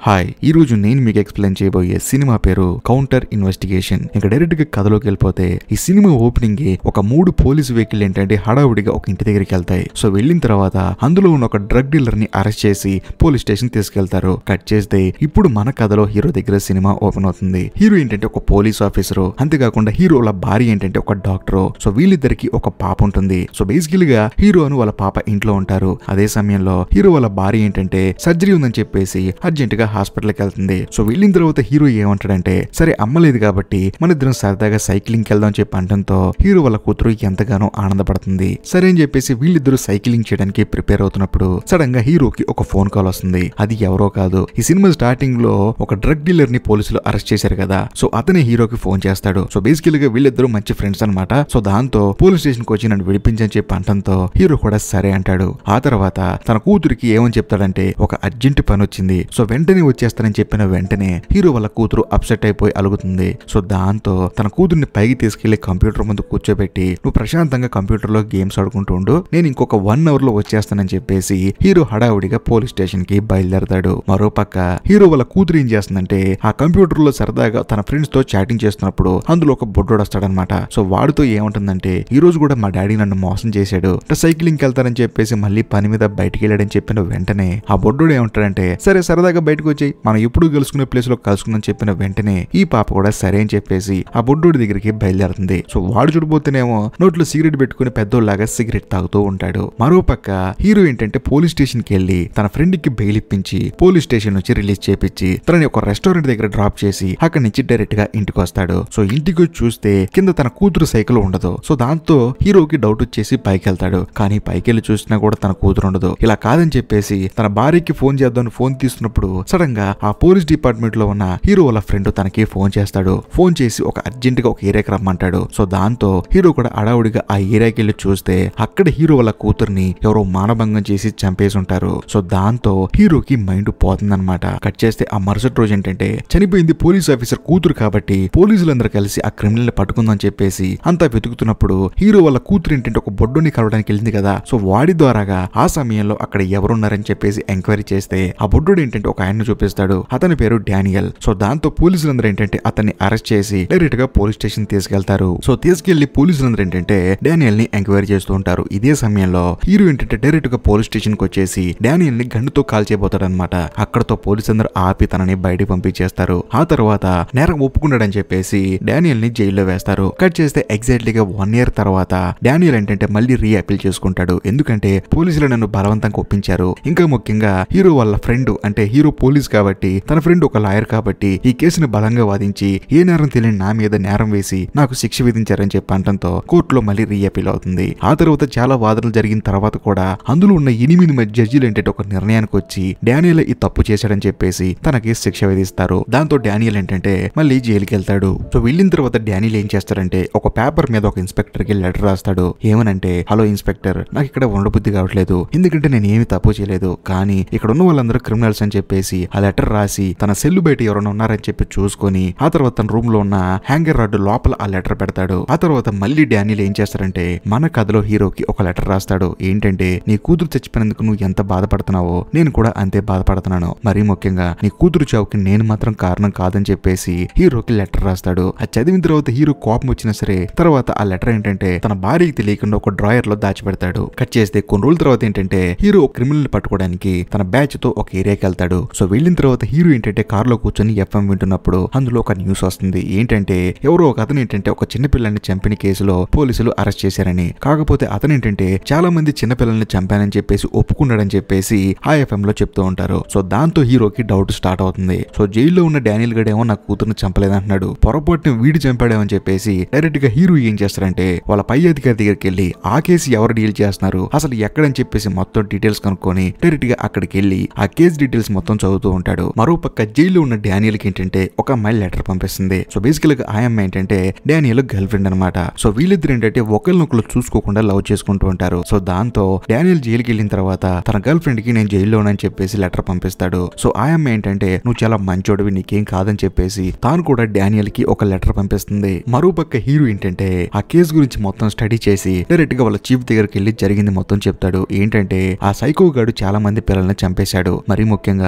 hi ఈ రోజు నేను మీకు ఎక్స్ప్లెయిన్ చేయబోయే సినిమా పేరు కౌంటర్ ఇన్వెస్టిగేషన్ ఇంకా డైరెక్ట్ గా కథలోకి వెళ్ళిపోతే ఈ సినిమా ఓపెనింగ్ కి ఒక మూడు పోలీసు వెహికల్ ఏంటంటే హడావుడిగా ఒక ఇంటి దగ్గరికి వెళ్తాయి సో వెళ్ళిన తర్వాత అందులో ఉన్న ఒక డ్రగ్ డీలర్ ని అరెస్ట్ చేసి పోలీస్ స్టేషన్ తీసుకెళ్తారు కట్ చేస్తే ఇప్పుడు మన కథలో హీరో దగ్గర సినిమా ఓపెన్ అవుతుంది హీరో ఏంటంటే ఒక పోలీస్ ఆఫీసర్ అంతేకాకుండా హీరోల భార్య ఏంటంటే ఒక డాక్టర్ సో వీళ్ళిద్దరికి ఒక పాప ఉంటుంది సో బేసికల్ గా హీరో అను వాళ్ళ పాప ఇంట్లో ఉంటారు అదే సమయంలో హీరో వాళ్ళ భార్య ఏంటంటే సర్జరీ ఉందని చెప్పేసి అర్జెంట్ గా హాస్పిటల్కి వెళ్తుంది సో వెళ్ళిన తర్వాత హీరో ఏమంటాడంటే సరే అమ్మలేదు కాబట్టి మన ఇద్దరం సరదాగా సైక్లింగ్ వెళ్దాం అని చెప్పి అనడంతో హీరో వాళ్ళ కూతురు ఎంతగానో ఆనందపడుతుంది సరే అని చెప్పేసి వీళ్ళిద్దరూ సైక్లింగ్ చేయడానికి ప్రిపేర్ అవుతున్నప్పుడు సడన్ గా హీరోకి ఒక ఫోన్ కాల్ వస్తుంది అది ఎవరో కాదు ఈ సినిమా స్టార్టింగ్ లో ఒక డ్రగ్ డీలర్ ని పోలీసులు అరెస్ట్ చేశారు కదా సో అతనే హీరోకి ఫోన్ చేస్తాడు సో బేసికల్ గా వీళ్ళిద్దరూ మంచి ఫ్రెండ్స్ అన్నమాట సో దాంతో పోలీస్ స్టేషన్ కి వచ్చి నన్ను విడిపించని చెప్పి అంటంతో హీరో కూడా సరే అంటాడు ఆ తర్వాత తన కూతురికి ఏమని చెప్తాడంటే ఒక అర్జెంట్ పని వచ్చింది సో వెంటనే వచ్చేస్తానని చెప్పిన వెంటనే హీరో వాళ్ళ కూతురు అప్సెట్ అయిపోయి అలుగుతుంది సో దాంతో తన కూతుర్ని పైకి తీసుకెళ్లి కంప్యూటర్ ముందు కూర్చోబెట్టి నువ్వు ప్రశాంతంగా కంప్యూటర్ లో గేమ్స్ ఆడుకుంటూ ఉండు నేను ఇంకొక వన్ అవర్ లో వచ్చేస్తానని చెప్పేసి హీరో హడావుడిగా పోలీస్ స్టేషన్ కి బయలుదేరతాడు మరో పక్క హీరో వాళ్ళ కూతురు ఏం చేస్తుందంటే ఆ కంప్యూటర్ లో సరదాగా తన ఫ్రెండ్స్ తో చాటింగ్ చేస్తున్నప్పుడు అందులో ఒక బొడ్డోడు వస్తాడనమాట సో వాడితో ఏముంటుందంటే ఈ రోజు కూడా మా డాడీ నన్ను మోసం చేశాడు సైక్లింగ్ వెళ్తానని చెప్పేసి మళ్ళీ పని మీద బయటికి వెళ్ళాడని చెప్పిన వెంటనే ఆ బొడ్డోడు ఏమంటాడంటే సరే సరదాగా బయటకు వచ్చి మనం ఎప్పుడు కలుసుకునే ప్లేస్ లో కలుసుకుందని చెప్పిన వెంటనే ఈ పాప కూడా సరే అని చెప్పేసి ఆ బొడ్డోడి దగ్గరికి బయలుదేరుతుంది సో వాడు చూడబోతేనేమో నోట్లో సిగరెట్ పెట్టుకుని పెద్దోళ్ళలాగా సిగరెట్ తాగుతూ ఉంటాడు మరో పక్క హీరో ఏంటంటే పోలీస్ స్టేషన్ కి వెళ్ళి తన ఫ్రెండ్ కి బెయిల్ ఇప్పించి పోలీస్ స్టేషన్ నుంచి రిలీజ్ చేపించి తనని ఒక రెస్టారెంట్ దగ్గర డ్రాప్ చేసి అక్కడి నుంచి డైరెక్ట్ గా ఇంటికి వస్తాడు సో ఇంటికి వచ్చి చూస్తే కింద తన కూతురు సైకిల్ ఉండదు సో దాంతో హీరోకి డౌట్ వచ్చేసి పైకి వెళ్తాడు కానీ పైకి వెళ్ళి చూసినా కూడా తన కూతురు ఉండదు ఇలా కాదని చెప్పేసి తన భార్యకి ఫోన్ చేద్దామని ఫోన్ తీస్తున్నప్పుడు సడన్ గా ఆ పోలీస్ డిపార్ట్మెంట్ లో ఉన్న హీరో వాళ్ళ ఫ్రెండ్ తనకి ఫోన్ చేస్తాడు ఫోన్ చేసి ఒక అర్జెంట్ గా ఒక ఏరియాకి రమ్మంటాడు సో దాంతో హీరో కూడా అడావుడిగా ఆ ఏరియాకి వెళ్ళి చూస్తే అక్కడ హీరో వాళ్ళ కూతుర్ని ఎవరో మానభంగం చేసి చంపేసి ఉంటారు సో దాంతో హీరోకి మైండ్ పోతుందన్నమాట కట్ చేస్తే ఆ మరుసటి రోజు ఏంటంటే చనిపోయింది పోలీస్ ఆఫీసర్ కూతురు కాబట్టి పోలీసులందరూ కలిసి ఆ క్రిమినల్ ని పట్టుకుందని చెప్పేసి అంతా వెతుకుతున్నప్పుడు హీరో వాళ్ళ కూతురు ఏంటంటే ఒక బొడ్డుని కలవడానికి వెళ్ళింది కదా సో వాడి ద్వారాగా ఆ సమయంలో అక్కడ ఎవరున్నారని చెప్పేసి ఎంక్వైరీ చేస్తే ఆ బొడ్డుడు ఏంటంటే ఒక ఆయన్ని చూపిస్తాడు అతని పేరు డానియల్ సో దాంతో పోలీసులందరూ ఏంటంటే అతన్ని అరెస్ట్ చేసి డైరెక్ట్ గా పోలీస్ స్టేషన్ తీసుకెళ్తారు సో తీసుకెళ్లి పోలీసులందరూ ఏంటంటే డానియల్ ని ఎంక్వైరీ చేస్తూ ఉంటారు ఇదే సమయంలో హీరో ఏంటంటే డైరెక్ట్ గా పోలీస్ స్టేషన్ కి వచ్చేసి డానియల్ ని గన్నుతో కాల్ చేయబోతాడు అనమాట అక్కడతో పోలీసులందరూ ఆపి తనని బయటికి పంపించేస్తారు ఆ తర్వాత నేరం ఒప్పుకున్నాడని చెప్పేసి డానియల్ ని జైల్లో వేస్తారు కట్ చేస్తే ఎగ్జాక్ట్లీగా వన్ ఇయర్ తర్వాత డానియల్ ఏంటంటే మళ్ళీ రీ అపీల్ చేసుకుంటాడు ఎందుకంటే పోలీసులు నన్ను బలవంతంగా ఒప్పించారు ఇంకా ముఖ్యంగా హీరో వాళ్ళ ఫ్రెండ్ అంటే హీరో పోలీస్ కాబట్టి తన ఫ్రెండ్ ఒక లాయర్ కాబట్టి ఈ కేసుని బలంగా వాదించి ఏ నేరం తెలియని నా మీద నేరం వేసి నాకు శిక్ష విధించారని చెప్పి అనడంతో కోర్టులో మళ్ళీ రీ అపీల్ అవుతుంది ఆ తర్వాత చాలా వాదనలు జరిగిన తర్వాత కూడా అందులో ఉన్న ఎనిమిది మంది జడ్జీలు ఏంటంటే ఒక నిర్ణయానికి వచ్చి డానియల్ ఈ తప్పు చేశాడని చెప్పేసి తనకి శిక్ష విధిస్తారు దాంతో డానియల్ ఏంటంటే మళ్ళీ జైలుకి వెళ్తాడు సో వెళ్ళిన తర్వాత డానియల్ ఏం చేస్తాడంటే ఒక పేపర్ మీద ఒక ఇన్స్పెక్టర్ కి లెటర్ రాస్తాడు ఏమనంటే హలో ఇన్స్పెక్టర్ నాకు ఇక్కడ ఉండబుద్ధి కావట్లేదు ఎందుకంటే నేను ఏమి తప్పు చేయలేదు కానీ ఇక్కడ ఉన్న వాళ్ళందరూ క్రిమినల్స్ అని చెప్పేసి ఆ లెటర్ రాసి తన సెల్లు బయట ఎవరైనా ఉన్నారని చెప్పి చూసుకొని ఆ తర్వాత తన రూమ్ లో ఉన్న హ్యాంగర్ రాడ్ లోపల ఆ లెటర్ పెడతాడు ఆ తర్వాత మళ్ళీ డానియల్ ఏం చేస్తాడంటే మన కథలో హీరోకి ఒక లెటర్ రాస్తాడు ఏంటంటే నీ కూతురు చచ్చిపోయినందుకు నువ్వు ఎంత బాధపడుతున్నావో నేను కూడా అంతే బాధపడుతున్నాను మరీ ముఖ్యంగా నీ కూతురు చావుకి నేను మాత్రం కారణం కాదని చెప్పేసి హీరోకి లెటర్ రాస్తాడు అది చదివిన తర్వాత హీరో కోపం వచ్చినా సరే తర్వాత ఆ లెటర్ ఏంటంటే తన భార్యకి తెలియకుండా ఒక డ్రాయర్ లో దాచిపెడతాడు కట్ చేస్తే కొన్ని రోజుల తర్వాత ఏంటంటే హీరో క్రిమినల్ పట్టుకోవడానికి తన బ్యాచ్ తో ఒక ఏరియాకి వెళ్తాడు సో వెళ్ళిన తర్వాత హీరో ఏంటంటే కార్ లో కూర్చొని ఎఫ్ఎం వింటున్నప్పుడు అందులో ఒక న్యూస్ వస్తుంది ఏంటంటే ఎవరో ఒక అతను ఏంటంటే ఒక చిన్న పిల్లల్ని చంపిన కేసులో పోలీసులు అరెస్ట్ చేశారని కాకపోతే అతను ఏంటంటే చాలా మంది చిన్న పిల్లల్ని చంపానని చెప్పేసి ఒప్పుకున్నాడని చెప్పేసి ఆ ఎఫ్ఎం లో చెప్తూ ఉంటారు సో దాంతో హీరోకి డౌట్ స్టార్ట్ అవుతుంది సో జైల్లో ఉన్న డానియల్ గడేమో నా కూతురుని చంపలేదంటున్నాడు పొరపాటున వీడు చంపాడేమని చెప్పేసి డైరెక్ట్ గా హీరో ఏం చేస్తారంటే వాళ్ళ పై అధికారి దగ్గరికి వెళ్ళి ఆ కేసు ఎవరు డీల్ చేస్తున్నారు అసలు ఎక్కడని చెప్పేసి మొత్తం డీటెయిల్స్ కనుక్కొని డైరెక్ట్ గా అక్కడికి వెళ్ళి ఆ కేసు డీటెయిల్స్ మొత్తం చదువుతూ ఉంటాడు మరో పక్క జైల్లో ఉన్న డానియల్ కి ఏంటంటే ఒక అమ్మాయి లెటర్ పంపిస్తుంది సో బేసికల్ గా ఆ అమ్మాయి ఏంటంటే డానియల్ గర్ల్ ఫ్రెండ్ అనమాట సో వీళ్ళిద్దరు ఏంటంటే ఒకరినొకరు చూసుకోకుండా లవ్ చేసుకుంటూ ఉంటారు సో దాంతో డానియల్ జైలుకి వెళ్ళిన తర్వాత తన గర్ల్ ఫ్రెండ్ కి నేను జైల్లో ఉన్నానని చెప్పేసి లెటర్ పంపిస్తాడు సో ఆ అమ్మాయి ఏంటంటే నువ్వు చాలా మంచోడివి నీకేం కాదని చెప్పేసి తాను కూడా డానియల్ కి ఒక లెటర్ పంపిస్తుంది మరో పక్క హీరో ఏంటంటే ఆ కేసు గురించి మొత్తం స్టడీ చేసి డైరెక్ట్ గా వాళ్ళ చీఫ్ దగ్గరికి వెళ్ళి జరిగింది మొత్తం చెప్తాడు ఏంటంటే ఆ సైకో గాడు చాలా మంది పిల్లల్ని చంపేశాడు మరీ ముఖ్యంగా నాకు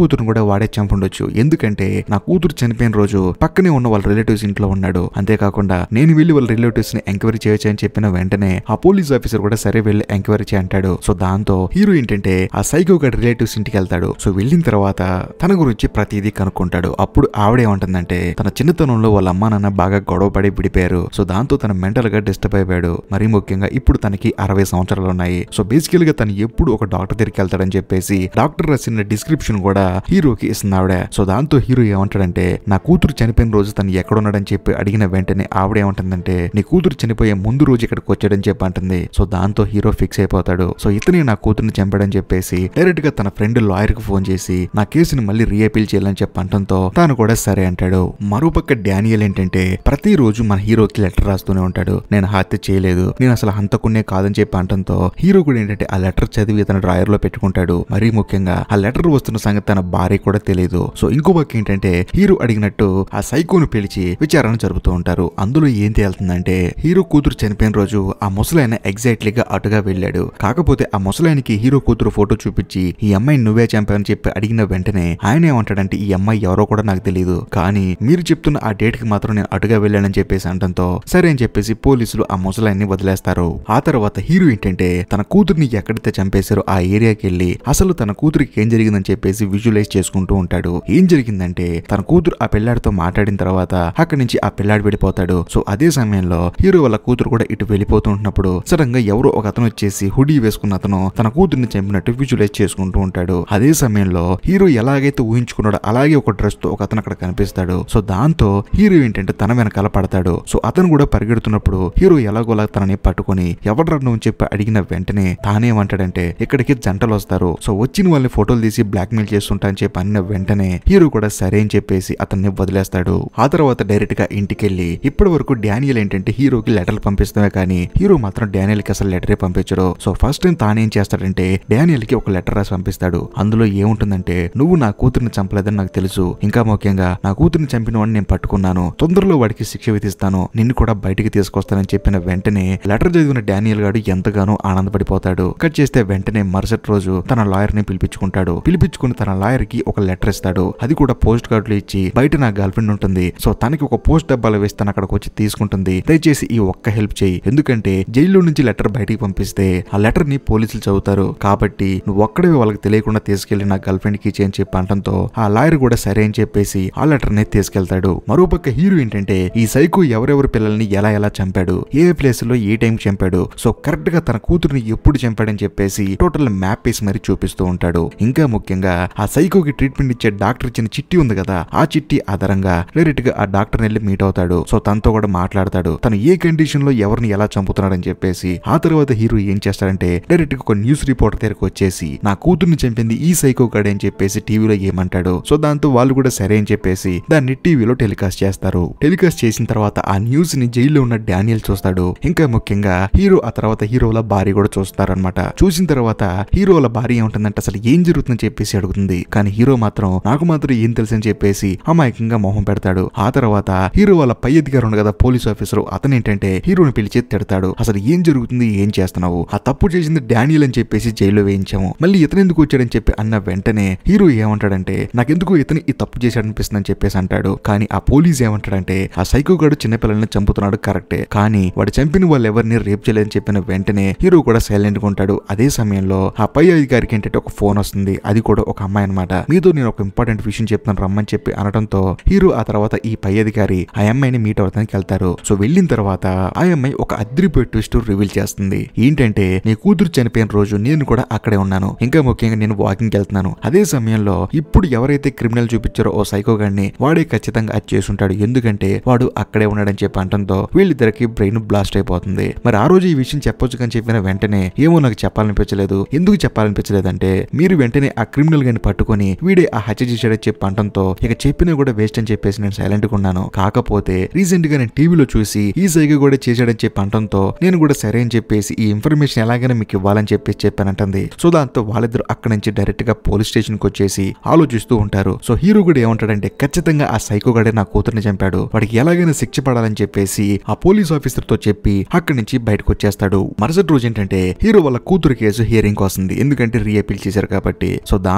కూతురుని కూడా వాడే చంపుండొచ్చు ఎందుకంటే నా కూతురు చనిపోయిన రోజు పక్కనే ఉన్న వాళ్ళ రిలేటివ్స్ ఇంట్లో ఉన్నాడు అంతేకాకుండా నేను వెళ్ళి వాళ్ళ రిలేటివ్స్ ని ఎంక్వైరీ చేయొచ్చు అని చెప్పిన వెంటనే ఆ పోలీస్ ఆఫీసర్ కూడా సరే వెళ్ళి ఎంక్వైరీ చేయ అంటాడు సో దాంతో హీరో ఏంటంటే ఆ సైకో గడి రిలేటివ్స్ ఇంటికి వెళ్తాడు సో వెళ్ళిన తర్వాత తన గురించి ప్రతిదీ కనుక్కుంటాడు అప్పుడు ఆవిడేమంటుందంటే తన చిన్నతనంలో వాళ్ళ అమ్మ నాన్న బాగా గొడవ పడి విడిపోయారు సో దాంతో తన మెంటల్ గా డిస్టర్బ్ అయిపోయాడు మరీ ముఖ్యంగా ఇప్పుడు తనకి అరవై సంవత్సరాలు ఉన్నాయి సో బేసికల్ గా తను ఎప్పుడు ఒక డాక్టర్ దగ్గరికి వెళ్తాడని చెప్పేసి డాక్టర్ రాసిన డిస్క్రిప్షన్ కూడా హీరోకి ఇస్తుంది ఆవిడ సో దాంతో హీరో ఏమంటాడంటే నా కూతురు చనిపోయిన రోజు తను ఎక్కడున్నాడని చెప్పి అడిగిన వెంటనే ఆవిడ ఏమంటుందంటే నీ కూతురు చనిపోయే ముందు రోజు ఇక్కడికి వచ్చాడని చెప్పి అంటుంది సో దాంతో హీరో ఫిక్స్ అయిపోతాడు సో ఇతనే నా కూతురుని చంపాడని చెప్పేసి డైరెక్ట్ గా తన ఫ్రెండ్ లాయర్ కి ఫోన్ చేసి నా కేసుని మళ్ళీ రీఅపీల్ చేయాలని చెప్పి అంటంతో తాను కూడా సరే అంటాడు మరోపక్క డానియల్ ఏంటంటే ప్రతిరోజు మన హీరోకి లెటర్ రాస్తూనే ఉంటాడు నేను హత్య చేయలేదు నేను అసలు హంతకునే కాదని చెప్పి అంటంతో హీరో కూడా ఏంటంటే ఆ లెటర్ చదివి తన డ్రాయర్ లో పెట్టుకుంటాడు మరీ ముఖ్యంగా ఆ లెటర్ వస్తున్న సంగతి తన భార్య కూడా తెలియదు సో ఇంకో పక్క ఏంటంటే హీరో అడిగినట్టు ఆ సైకోను పిలిచి విచారణ జరుపుతూ ఉంటారు అందులో ఏం తేలుతుందంటే హీరో కూతురు చనిపోయిన రోజు ఆ ముసలాయన ఎగ్జాక్ట్లీగా అటుగా వెళ్ళాడు కాకపోతే ఆ ముసలాయనకి హీరో కూతురు ఫోటో చూపించి ఈ అమ్మాయిని నువ్వే చంపావని చెప్పి అడిగిన వెంటనే ఆయన ఏమంటాడంటే ఈ అమ్మాయి ఎవరో కూడా నాకు తెలియదు కానీ మీరు చెప్తున్న ఆ డేట్ కి మాత్రం నేను అటుగా వెళ్ళానని చెప్పేసి అంటంతో సరే అని చెప్పేసి పోలీసులు ఆ ముసలాయన్ని వదిలేస్తారు ఆ తర్వాత హీరో ఏంటంటే తన కూతుర్ని ఎక్కడైతే చంపేశారో ఆ ఏరియాకి వెళ్ళి అసలు తన కూతురికి ఏం జరిగిందని చెప్పేసి విజువలైజ్ చేసుకుంటూ ఉంటాడు ఏం జరిగిందంటే తన కూతురు ఆ పిల్లాడితో మాట్లాడిన తర్వాత అక్కడి నుంచి ఆ పిల్లాడు వెళ్ళిపోతాడు సో అదే సమయంలో హీరో వాళ్ళ కూతురు కూడా ఇటు వెళ్ళిపోతూ ఉంటున్నప్పుడు సడన్ గా ఎవరో ఒక అతను వచ్చేసి హుడీ వేసుకున్న అతను తన కూతుర్ని చంపినట్టు విజువలైజ్ చేసుకుంటూ ఉంటాడు అదే సమయంలో హీరో ఎలాగైతే ఊహించుకున్నాడో అలాగే ఒక డ్రెస్ తో ఒక అతను అక్కడ కనిపిస్తాడు సో దాంతో హీరో ఏంటంటే తన వెనకాల పడతాడు సో అతను కూడా పరిగెడుతున్నప్పుడు హీరో ఎలాగోలా తనని పట్టుకొని ఎవడ్రా నువ్వు చెప్పి అడిగిన వెంటనే తానేమంటాడంటే ఇక్కడికి జంటలు వస్తారు సో వచ్చిన వాళ్ళని ఫోటోలు తీసి బ్లాక్ మెయిల్ చేస్తుంటా అని చెప్పి అన్న వెంటనే హీరో కూడా సరే అని చెప్పేసి అతన్ని వదిలేస్తాడు ఆ తర్వాత డైరెక్ట్ గా ఇంటికెళ్ళి ఇప్పటి వరకు డానియల్ ఏంటంటే హీరోకి లెటర్లు పంపిస్తామే కానీ హీరో మాత్రం డానియల్ కి అసలు లెటరే పంపించడు సో ఫస్ట్ టైం తానేం చేస్తాడంటే డానియల్ కి ఒక లెటర్ రాసి పంపిస్తాడు అందులో ఏముంటుందంటే నువ్వు నా కూతురిని చంపలేదని నాకు తెలుసు ఇంకా ముఖ్యంగా నా కూతురిని చంపిన వాడిని నేను పట్టుకున్నాను తొందరలో వాడికి శిక్ష విధిస్తాను నిన్ను కూడా బయటికి తీసుకొస్తానని చెప్పిన వెంటనే లెటర్ చదివిన డానియల్ గాడు ఎంతగానో ఆనందపడిపోతాడు కట్ చేస్తే వెంటనే మరుసటి రోజు తన లాయర్ ని పిలిపించుకుంటాడు పిలిపించుకుని తన లాయర్ కి ఒక లెటర్ ఇస్తాడు అది కూడా పోస్ట్ కార్డులు ఇచ్చి బయట నా గర్ల్ ఫ్రెండ్ ఉంటుంది సో తనకి ఒక పోస్ట్ డబ్బాలు వేసి తను అక్కడికి వచ్చి తీసుకుంటుంది దయచేసి ఈ ఒక్క హెల్ప్ చేయి ఎందుకంటే జైల్లో నుంచి లెటర్ బయటికి పంపిస్తే ఆ లెటర్ ని పోలీసులు చదువుతారు కాబట్టి నువ్వు ఒక్కడే వాళ్ళకి తెలియకుండా తీసుకెళ్లి నా గర్ల్ ఫ్రెండ్ కి అని చెప్పి అనడంతో ఆ లాయర్ కూడా సరే అని చెప్పేసి ఆ లెటర్ ని తీసుకెళ్తాడు మరోపక్క హీరో ఏంటంటే ఈ సైకో ఎవరెవరి పిల్లల్ని ఎలా ఎలా చంపాడు ఏ ప్లేస్ లో ఏ టైం చంపాడు సో కరెక్ట్ గా తన కూతురుని ఎప్పుడు చంపాడని చెప్పేసి టోటల్ మ్యాప్ వేసి మరి చూపిస్తూ ఉంటాడు ఇంకా ముఖ్యంగా ఆ సైకోకి ట్రీట్మెంట్ ఇచ్చే డాక్టర్ ఇచ్చిన చిట్టి ఉంది కదా ఆ చిట్టి ఆధారంగా డైరెక్ట్ గా ఆ డాక్టర్ వెళ్ళి మీట్ అవుతాడు సో తనతో కూడా మాట్లాడతాడు తను ఏ కండిషన్ లో ఎవరిని ఎలా చంపుతున్నాడని చెప్పేసి ఆ తర్వాత హీరో ఏం చేస్తాడంటే డైరెక్ట్ గా ఒక న్యూస్ రిపోర్టర్ దగ్గరకు వచ్చేసి నా కూతుర్ని చంపింది ఈ సైకో గడే అని చెప్పేసి టీవీలో ఏమంటాడు సో దాంతో వాళ్ళు కూడా సరే అని చెప్పేసి దాన్ని టీవీలో టెలికాస్ట్ చేస్తారు టెలికాస్ట్ చేసిన తర్వాత ఆ న్యూస్ ని జైల్లో ఉన్న డానియల్ చూస్తాడు ఇంకా ముఖ్యంగా హీరో ఆ తర్వాత హీరోల భార్య కూడా చూస్తారనమాట చూసిన తర్వాత హీరోల భార్య ఏముంటుందంటే అసలు ఏం జరుగుతుందని చెప్పేసి అడుగుతుంది కానీ హీరో మాత్రం నాకు మాత్రం ఏం తెలుసు అని చెప్పేసి అమాయకంగా మొహం పెడతాడు ఆ తర్వాత హీరో వాళ్ళ పై అధికారి ఉంది కదా పోలీస్ ఆఫీసర్ అతను ఏంటంటే హీరోని పిలిచి తిడతాడు అసలు ఏం జరుగుతుంది ఏం చేస్తున్నావు ఆ తప్పు చేసింది డానియల్ అని చెప్పేసి జైల్లో వేయించాము మళ్ళీ ఇతను ఎందుకు వచ్చాడని చెప్పి అన్న వెంటనే హీరో ఏమంటాడంటే నాకెందుకు ఇతను ఈ తప్పు చేశాడనిపిస్తుంది అని చెప్పేసి అంటాడు కానీ ఆ పోలీస్ ఏమంటాడంటే ఆ సైకో గాడు చిన్నపిల్లల్ని చంపుతున్నాడు కరెక్టే కానీ వాడు చంపిన వాళ్ళు ఎవరిని రేప్ చేయలేదని చెప్పిన వెంటనే హీరో కూడా సైలెంట్ గా ఉంటాడు అదే సమయంలో ఆ పై అధికారికి ఏంటంటే ఒక ఫోన్ వస్తుంది అది కూడా ఒక అమ్మాయి అనమాట మీతో నేను ఒక ఇంపార్టెంట్ విషయం చెప్తాను రమ్మని చెప్పి అనడంతో హీరో ఆ తర్వాత ఈ పై అధికారి ఆ అమ్మాయిని మీట్ అవడానికి వెళ్తారు సో వెళ్ళిన తర్వాత ఆ అమ్మాయి ఒక అద్రిపోయే ట్విస్ట్ రివీల్ చేస్తుంది ఏంటంటే నీ కూతురు చనిపోయిన రోజు నేను కూడా అక్కడే ఉన్నాను ఇంకా ముఖ్యంగా నేను వాకింగ్ వెళ్తున్నాను అదే సమయంలో ఇప్పుడు ఎవరైతే క్రిమినల్ చూపించారో ఓ సైకో గాడిని వాడే ఖచ్చితంగా అది చేసుంటాడు ఎందుకంటే వాడు అక్కడే ఉన్నాడని చెప్పి అంటంతో వీళ్ళిద్దరికి బ్రెయిన్ బ్లాస్ట్ అయిపోతుంది మరి ఆ రోజు ఈ విషయం చెప్పొచ్చు అని చెప్పిన వెంటనే ఏమో నాకు చెప్పాలనిపించలేదు ఎందుకు చెప్పాలనిపించలేదంటే మీరు వెంటనే ఆ క్రిమినల్ గాని పట్టుకొని వీడే ఆ హత్య చేశాడని చెప్పి అంటంతో ఇక చెప్పినా కూడా వేస్ట్ అని చెప్పేసి నేను సైలెంట్ గా ఉన్నాను కాకపోతే రీసెంట్ గా నేను టీవీలో చూసి ఈ సైగ కూడా చేశాడని చెప్పి అంటంతో నేను కూడా సరే అని చెప్పేసి ఈ ఇన్ఫర్మేషన్ ఎలాగైనా మీకు ఇవ్వాలని చెప్పేసి చెప్పానంటుంది సో దాంతో వాళ్ళిద్దరు అక్కడి నుంచి డైరెక్ట్ గా పోలీస్ స్టేషన్ కి వచ్చేసి ఆలోచిస్తూ ఉంటారు సో హీరో కూడా ఏమంటాడంటే ఖచ్చితంగా ఆ సైకో గడే నా కూతుర్ని చంపాడు వాడికి ఎలాగైనా శిక్ష పడాలని చెప్పేసి ఆ పోలీస్ ఆఫీసర్ తో చెప్పి అక్కడి నుంచి బయటకు వచ్చేస్తాడు మరుసటి రోజు ఏంటంటే హీరో వాళ్ళ కూతురు కేసు హియరింగ్ వస్తుంది ఎందుకంటే రీఅపీల్ చేశారు కాబట్టి సో దాంతో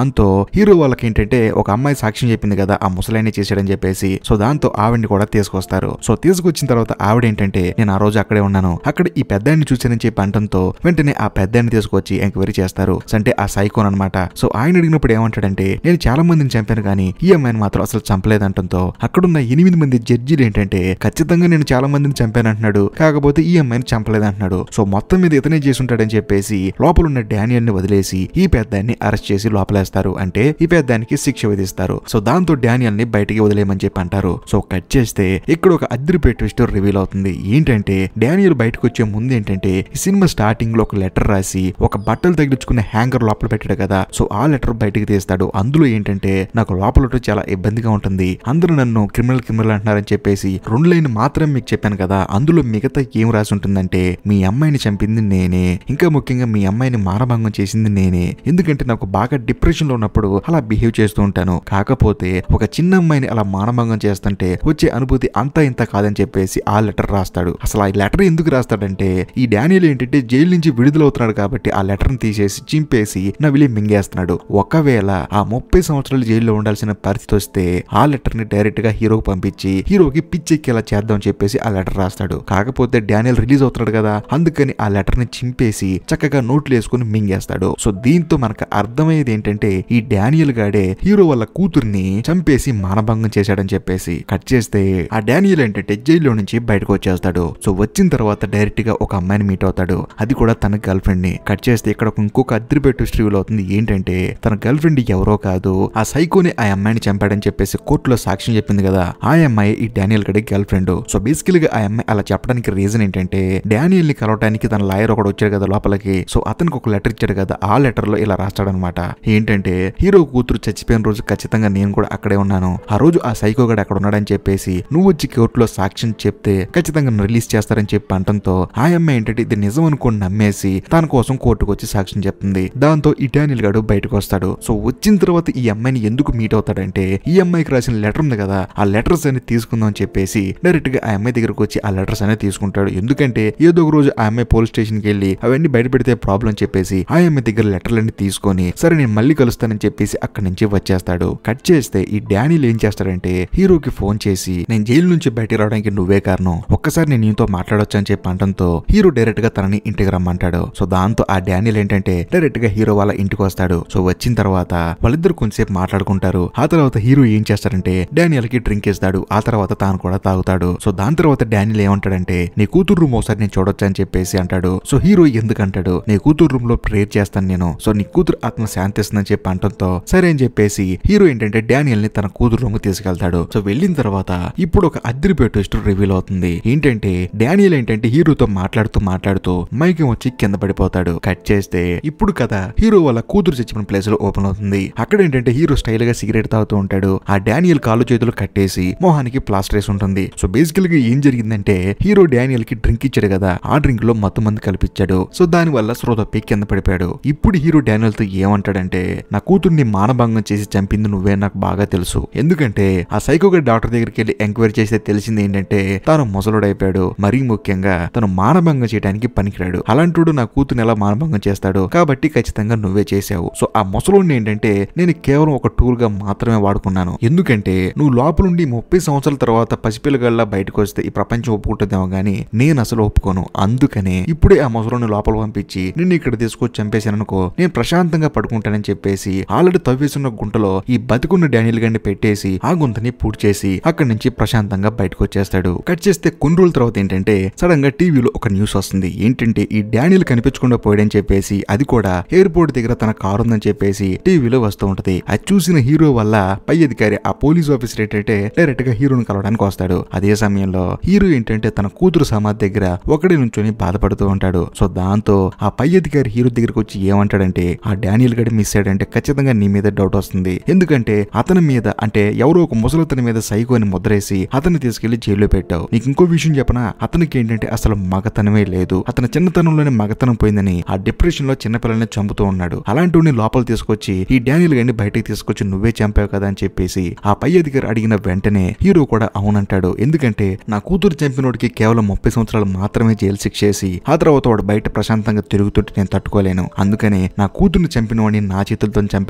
హీరో వాళ్ళకి ఏంటంటే ఒక అమ్మాయి సాక్ష్యం చెప్పింది కదా ఆ ముసలాయనే చేశాడని చెప్పేసి సో దాంతో ఆవిడ్ని కూడా తీసుకొస్తారు సో తీసుకొచ్చిన తర్వాత ఆవిడ ఏంటంటే నేను ఆ రోజు అక్కడే ఉన్నాను అక్కడ ఈ పెద్దాన్ని చూశానని చెప్పి అంటంతో వెంటనే ఆ పెద్దాన్ని తీసుకొచ్చి ఎంక్వైరీ చేస్తారు సో అంటే ఆ సైకోన్ అనమాట సో ఆయన అడిగినప్పుడు ఏమంటాడంటే నేను చాలా మందిని చంపాను కానీ ఈ అమ్మాయిని మాత్రం అసలు చంపలేదంటంతో అక్కడున్న ఎనిమిది మంది జడ్జీలు ఏంటంటే ఖచ్చితంగా నేను చాలా మందిని చంపాను అంటున్నాడు కాకపోతే ఈ అమ్మాయిని చంపలేదంటున్నాడు సో మొత్తం మీద ఇతనే చేసుంటాడని చెప్పేసి లోపల ఉన్న డానియల్ ని వదిలేసి ఈ పెద్దాన్ని అరెస్ట్ చేసి లోపలేస్తారు అంటే ఈ పెద్దానికి శిక్ష విధిస్తారు సో దాంతో డానియల్ ని బయటికి వదిలేయమని చెప్పి అంటారు సో కట్ చేస్తే ఇక్కడ ఒక అద్దరిపే ట్విస్ట్ రివీల్ అవుతుంది ఏంటంటే డానియల్ బయటకు వచ్చే ముందు ఏంటంటే ఈ సినిమా స్టార్టింగ్ లో ఒక లెటర్ రాసి ఒక బట్టలు తగిలించుకునే హ్యాంగర్ లోపల పెట్టాడు కదా సో ఆ లెటర్ బయటికి తీస్తాడు అందులో ఏంటంటే నాకు లోపల ఉంటే చాలా ఇబ్బందిగా ఉంటుంది అందరూ నన్ను క్రిమినల్ క్రిమినల్ అంటున్నారని చెప్పేసి రెండు లైన్ మాత్రమే మీకు చెప్పాను కదా అందులో మిగతా ఏం రాసి ఉంటుందంటే మీ అమ్మాయిని చంపింది నేనే ఇంకా ముఖ్యంగా మీ అమ్మాయిని మానభంగం చేసింది నేనే ఎందుకంటే నాకు బాగా డిప్రెషన్ లో ఉన్నప్పుడు అలా బిహేవ్ చేస్తూ ఉంటాను కాకపోతే ఒక చిన్న అమ్మాయిని అలా మానభంగం చేస్తుంటే వచ్చే అనుభూతి అంతా ఇంత కాదని చెప్పేసి ఆ లెటర్ రాస్తాడు అసలు ఆ లెటర్ ఎందుకు రాస్తాడంటే ఈ డానియల్ ఏంటంటే జైలు నుంచి విడుదలవుతున్నాడు కాబట్టి ఆ లెటర్ ని తీసేసి చింపేసి నవిలి మింగేస్తున్నాడు ఒకవేళ ఆ ముప్పై సంవత్సరాలు జైల్లో ఉండాల్సిన పరిస్థితి వస్తే ఆ లెటర్ ని డైరెక్ట్ గా హీరోకి పంపించి హీరోకి పిచ్చెక్కేలా చేద్దాం అని చెప్పేసి ఆ లెటర్ రాస్తాడు కాకపోతే డానియల్ రిలీజ్ అవుతున్నాడు కదా అందుకని ఆ లెటర్ ని చింపేసి చక్కగా నోట్లు వేసుకుని మింగేస్తాడు సో దీంతో మనకు అర్థమయ్యేది ఏంటంటే ఈ డానియల్ గాడే హీరో వాళ్ళ కూతుర్ని చంపేసి మానభంగం చేశాడని చెప్పేసి కట్ చేస్తే ఆ డానియల్ ఏంటంటే జైల్లో నుంచి బయటకు వచ్చేస్తాడు సో వచ్చిన తర్వాత డైరెక్ట్ గా ఒక అమ్మాయిని మీట్ అవుతాడు అది కూడా తన గర్ల్ ఫ్రెండ్ ని కట్ చేస్తే ఇక్కడ ఒక ఇంకొక అద్దరిపెట్టు స్ట్రీవుల్ అవుతుంది ఏంటంటే తన గర్ల్ ఫ్రెండ్ ఎవరో కాదు ఆ సైకోని ఆ అమ్మాయిని చంపాడని చెప్పేసి కోర్టులో సాక్ష్యం చెప్పింది కదా ఆ అమ్మాయి ఈ డానియల్ గడి గర్ల్ ఫ్రెండ్ సో బేసికల్ గా ఆ అమ్మాయి అలా చెప్పడానికి రీజన్ ఏంటంటే డానియల్ ని కలవడానికి తన లాయర్ ఒకడు వచ్చాడు కదా లోపలికి సో అతనికి ఒక లెటర్ ఇచ్చాడు కదా ఆ లెటర్ లో ఇలా రాస్తాడనమాట ఏంటంటే హీరో కూతురు చచ్చిపోయిన రోజు ఖచ్చితంగా నేను కూడా అక్కడే ఉన్నాను ఆ రోజు ఆ సైకో గడు అక్కడ ఉన్నాడని చెప్పేసి నువ్వు వచ్చి కోర్టులో సాక్ష్యం చెప్తే ఖచ్చితంగా రిలీజ్ చేస్తారని చెప్పి అంటంతో ఆ అమ్మాయి ఏంటంటే ఇది నిజం అనుకోని నమ్మేసి తన కోసం కోర్టుకు వచ్చి సాక్ష్యం చెప్తుంది దాంతో ఈ డానియల్ గడు బయటకు వస్తాడు సో వచ్చిన తర్వాత ఈ అమ్మాయిని ఎందుకు మీట్ అవుతాడంటే ఈ అమ్మాయికి రాసిన లెటర్ ఉంది కదా ఆ లెటర్స్ అని తీసుకుందాం అని చెప్పేసి డైరెక్ట్ గా ఆ అమ్మాయి దగ్గరకు వచ్చి ఆ లెటర్స్ అనేది తీసుకుంటాడు ఎందుకంటే ఏదో ఒక రోజు ఆ అమ్మాయి పోలీస్ స్టేషన్ కి వెళ్ళి అవన్నీ బయట పెడితే ప్రాబ్లం చెప్పేసి ఆ అమ్మాయి దగ్గర లెటర్లన్నీ తీసుకొని సరే నేను మళ్ళీ కలుస్తానని చెప్పేసి అక్కడి నుంచి వచ్చేస్తాడు కట్ చేస్తే ఈ డానియల్ ఏం చేస్తాడంటే హీరోకి ఫోన్ చేసి నేను జైలు నుంచి బయటికి రావడానికి నువ్వే కారణం ఒక్కసారి నేను నీతో మాట్లాడొచ్చు అని చెప్పి అంటంతో హీరో డైరెక్ట్ గా తనని ఇంటికి రమ్మంటాడు సో దాంతో ఆ డానియల్ ఏంటంటే డైరెక్ట్ గా హీరో వాళ్ళ ఇంటికి వస్తాడు సో వచ్చిన తర్వాత వాళ్ళిద్దరు కొంచెంసేపు మాట్లాడుకుంటారు ఆ తర్వాత హీరో ఏం చేస్తాడంటే డానియల్ కి డ్రింక్ ఇస్తాడు ఆ తర్వాత తాను కూడా తాగుతాడు సో దాని తర్వాత డానియల్ ఏమంటాడంటే నీ కూతురు రూమ్ ఒకసారి నేను చూడొచ్చు అని చెప్పేసి అంటాడు సో హీరో ఎందుకు అంటాడు నీ కూతురు రూమ్ లో ప్రేయర్ చేస్తాను నేను సో నీ కూతురు ఆత్మ శాంతిస్తుందని చెప్పి అంటంతో సరే అని చెప్పేసి హీరో ఏంటంటే డానియల్ ని తన కూతురు రూమ్ కి తీసుకెళ్తాడు సో వెళ్ళిన తర్వాత ఇప్పుడు ఒక అద్దరిపే ట్విస్ట్ రివీల్ అవుతుంది ఏంటంటే డానియల్ ఏంటంటే హీరోతో మాట్లాడుతూ మాట్లాడుతూ మైకి వచ్చి కింద పడిపోతాడు కట్ చేస్తే ఇప్పుడు కదా హీరో వాళ్ళ కూతురు చచ్చిపోయిన ప్లేస్ లో ఓపెన్ అవుతుంది అక్కడ ఏంటంటే హీరో స్టైల్ గా సిగరెట్ తాగుతూ ఉంటాడు ఆ డానియల్ కాళ్ళు చేతులు కట్టేసి మొహానికి ప్లాస్టర్ వేసి ఉంటుంది సో బేసికల్ గా ఏం జరిగిందంటే హీరో డానియల్ కి డ్రింక్ ఇచ్చాడు కదా ఆ డ్రింక్ లో మత్తు మంది కల్పించాడు సో దాని వల్ల శ్రోతప్పి కింద పడిపోయాడు ఇప్పుడు హీరో డానియల్ తో ఏమంటాడంటే నా కూతుర్ని మానభంగం చేసి చంపింది నువ్వే నాకు బాగా తెలుసు ఎందుకంటే ఆ సైకోగా డాక్టర్ దగ్గరికి వెళ్ళి ఎంక్వైరీ చేస్తే తెలిసింది ఏంటంటే తాను ముసలుడైపోయాడు మరీ ముఖ్యంగా తను మానభంగం చేయడానికి పనికిరాడు అలాంటోడు నా కూతుర్ని ఎలా మానభంగం చేస్తాడు కాబట్టి ఖచ్చితంగా నువ్వే చేశావు సో ఆ ముసలుడిని ఏంటంటే నేను కేవలం ఒక టూల్ గా మాత్రమే వాడుకున్నాను ఎందుకంటే నువ్వు లోపలుండి ముప్పై సంవత్సరాల తర్వాత పసిపిల్లగల్లా బయటకు వస్తే ఈ ప్రపంచం ఒప్పుకుంటుందేమో గానీ నేను అసలు ఒప్పుకోను అందుకనే ఇప్పుడే ఆ ముసలుని లోపల పంపించి నిన్ను ఇక్కడ తీసుకొచ్చి చంపేశాను అనుకో నేను ప్రశాంతంగా పడుకుంటానని చెప్పేసి ఆల్రెడీ తవ్వేసున్న గుంటలో ఈ బతుకున్న డానియల్ గండి పెట్టేసి ఆ గుంతని పూర్తి చేసి అక్కడి నుంచి ప్రశాంతంగా బయటకు వచ్చేస్తాడు కట్ చేస్తే కొన్ని రోజుల తర్వాత ఏంటంటే సడన్ గా టీవీలో ఒక న్యూస్ వస్తుంది ఏంటంటే ఈ డానియల్ కనిపించకుండా పోయాడని చెప్పేసి అది కూడా ఎయిర్పోర్ట్ దగ్గర తన కారు ఉందని చెప్పేసి టీవీలో వస్తూ ఉంటది అది చూసిన హీరో వల్ల పై అధికారి ఆ పోలీస్ ఆఫీసర్ ఏంటంటే డైరెక్ట్ గా హీరోని కలవడానికి వస్తాడు అదే సమయంలో హీరో ఏంటంటే తన కూతురు సమాధి దగ్గర ఒకటి నుంచొని బాధపడుతూ ఉంటాడు సో దాంతో ఆ పై అధికారి హీరో దగ్గరికి వచ్చి ఏమంటాడంటే ఆ డానియల్ గడి మిస్ అయ్యాడంటే ఖచ్చితంగా నీ మీద డౌట్ వస్తుంది ఎందుకంటే అతని మీద అంటే ఎవరో ఒక ముసలతని మీద సైకోని ముద్రేసి అతన్ని తీసుకెళ్లి జైల్లో పెట్టావు నీకు ఇంకో విషయం చెప్పనా అతనికి ఏంటంటే అసలు మగతనమే లేదు అతని చిన్నతనంలోనే మగతనం పోయిందని ఆ డిప్రెషన్ లో చిన్నపిల్లల్ని చంపుతూ ఉన్నాడు అలాంటి లోపల తీసుకొచ్చి ఈ డానియల్ గడిని బయటికి తీసుకొచ్చి నువ్వే చంపావు కదా అని చెప్పేసి ఆ పై అధికారి అడిగిన వెంటనే హీరో కూడా అవునంటాడు ఎందుకంటే నా కూతురు చంపినోడికి కేవలం ముప్పై సంవత్సరాలు మాత్రమే జైలు శిక్ష చేసి ఆ తర్వాత వాడు బయట ప్రశాంతంగా తిరుగుతుంటే నేను తట్టుకోలేను అందుకనే నా కూతుర్ని చంపిన వాడిని నా చేతులతో చంపానని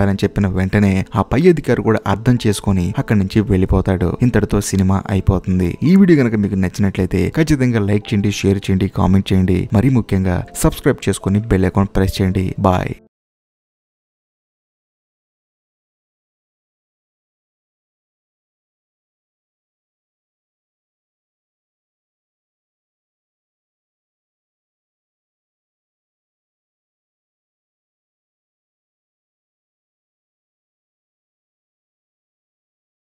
చేయాలని చెప్పిన వెంటనే ఆ పై అధికారి కూడా అర్థం చేసుకొని అక్కడి నుంచి వెళ్ళిపోతాడు ఇంతటితో సినిమా అయిపోతుంది ఈ వీడియో కనుక మీకు నచ్చినట్లయితే ఖచ్చితంగా లైక్ చేయండి షేర్ చేయండి కామెంట్ చేయండి మరీ ముఖ్యంగా సబ్స్క్రైబ్ చేసుకొని బెల్ అకౌంట్ ప్రెస్ చేయండి బాయ్